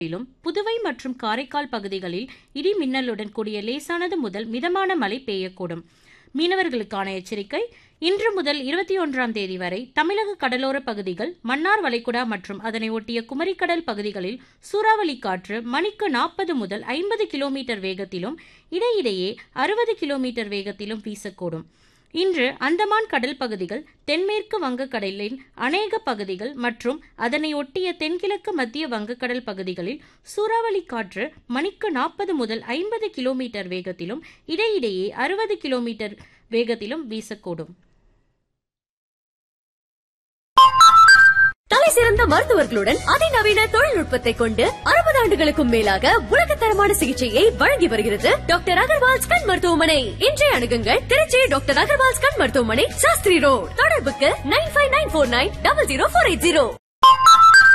ிலும் புதுவை மற்றும் காரைக்கால் பகுதிகளில் இடி மின்னலுடன் கூடிய லேசானது முதல் மிதமான மழை பெய்யக்கூடும் மீனவர்களுக்கான எச்சரிக்கை இன்று முதல் இருபத்தி ஒன்றாம் தேதி வரை தமிழக கடலோர பகுதிகள் மன்னார் வளைகுடா மற்றும் அதனை ஒட்டிய குமரிக்கடல் பகுதிகளில் சூறாவளி காற்று மணிக்கு நாற்பது முதல் ஐம்பது கிலோமீட்டர் வேகத்திலும் இடையிடையே அறுபது கிலோமீட்டர் வேகத்திலும் வீசக்கூடும் இன்று அந்தமான் கடல் பகுதிகள் தென்மேற்கு வங்கக்கடலின் அநேக பகுதிகள் மற்றும் அதனை ஒட்டிய தென்கிழக்கு மத்திய வங்கக்கடல் பகுதிகளில் சூறாவளி காற்று மணிக்கு நாற்பது முதல் ஐம்பது கிலோமீட்டர் வேகத்திலும் இடையிடையே அறுபது கிலோமீட்டர் வேகத்திலும் வீசக்கூடும் தலை சிறந்த மருத்துவர்களுடன் அதிநவீன தொழில்நுட்பத்தை கொண்டு அறுபது ஆண்டுகளுக்கும் மேலாக உலகத்தரமான சிகிச்சையை வழங்கி வருகிறது டாக்டர் அகர்வால்ஸ் கண் மருத்துவமனை இன்றைய அணுகுங்கள் திருச்சி டாக்டர் அகர்வால்ஸ் கண் மருத்துவமனை சாஸ்திரி ரோட் தொடர்புக்கு nine five nine four nine double zero four eight zero